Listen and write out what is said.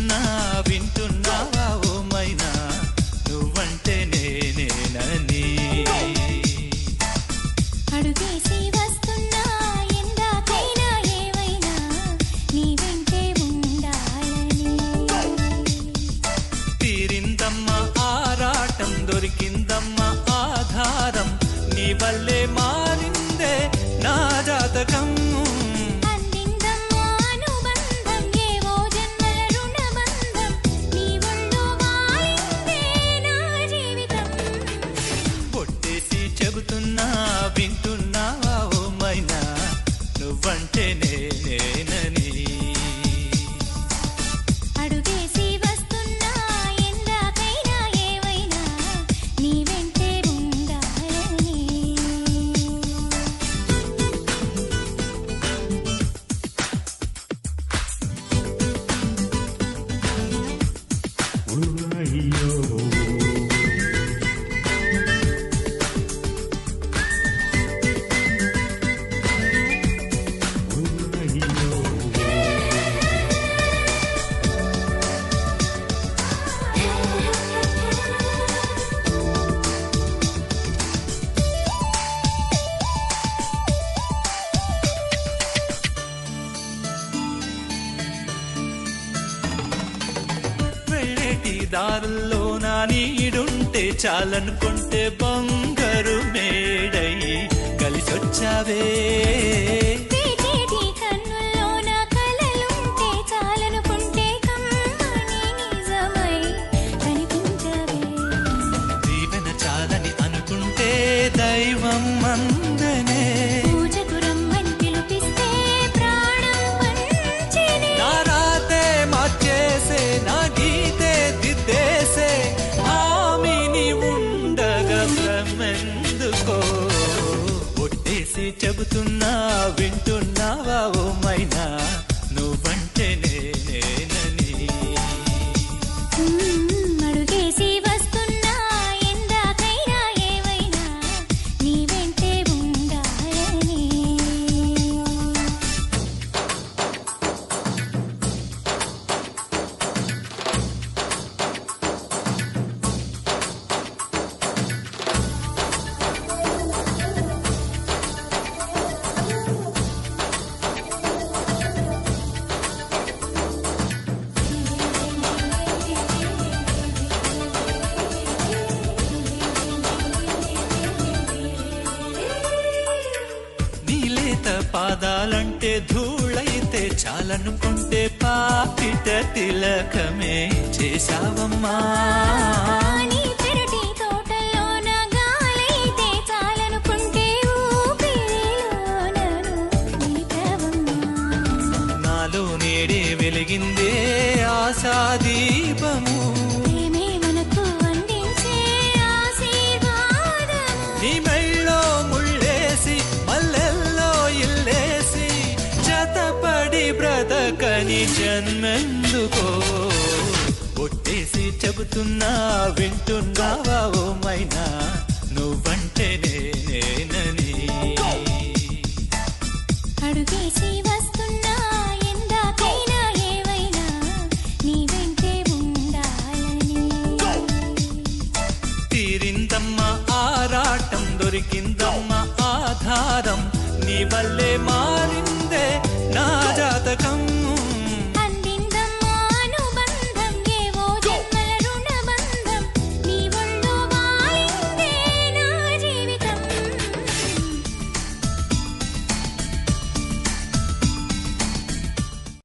చెబుతున్నా వింటున్నావా ఓ మైనా నువ్వంటే నేనేనని అడుగేసి వస్తున్నా ఎందాకైనా ఏవైనా నీ వెంటే ఉండాలని తీరిందమ్మా ఆరాటం దొరికిందమ్మా ఆధారం నీ వల్లే మారిందే నా జాతకం అందిందమ్మా అనుబంధం ఏవో జన్మల రుణబంధం నీ ఒళ్ళో వాలిందే నా జీవితం పొట్టేసి చెబుతున్నా వింటున్నావా ఓ మైనా నువ్వంటే నేనేనని అడుగేసి వస్తున్నా ఎందాకైనా ఏవైనా నీ వెంటే ఉండాలని వెళ్ళేటి దారుల్లో నా నీడుంటే చాలనుకుంటే బంగారు మేడై కలిసొచ్చావే వేచేటి కన్నుల్లో నా కలలుంటే చాలనుకుంటే కమ్మని నిజమై కనిపించవే దీవెన చాలని అనుకుంటే దైవం మందనే పూజకు రమ్మని పిలిపిస్తే ప్రాణం పంచెనే నా రాతే మార్చేసే నా గీతే దిద్దేసే హామీని ఉండగా భ్రమెందుకో ఒట్టేసి చెబుతున్నా వింటున్నావా ఓ మైనా నువ్వంటే నేనేనని మ్మ్, అడుగేసి వస్తున్నా ఎందాకైనా ఏవైనా నీ వెంటే ఉండాలని నీలేత పాదాలంటే ధూళైతే చాలనుకుంటే పాపిట తిలకమే చేశావమ్మా నీ పెరటి తోటలోన గాలైతే చాలనుకుంటే ఊపిరిలోనను నిలిపావమ్మా. నాలో నేడే వెలిగిందే ఆశాదీపము ప్రేమే మనకు అందించే ఆశీర్వాదము. నీ మెళ్ళో ముళ్ళేసి మల్లెల్లో ఇల్లేసి జతపడి బ్రతకని జన్మెందుకో ఒట్టేసి చెబుతున్నా వింటున్నావా ఓ మైనా నువ్వంటే నేనేనని అడుగేసి వస్తున్నా ఎందాకైనా ఏవైనా నీ వెంటే ఉండాలని తీరిందమ్మా ఆరాటం దొరికిందమ్మా ఆధారం నీ వల్లే మారిందే నా జాతకం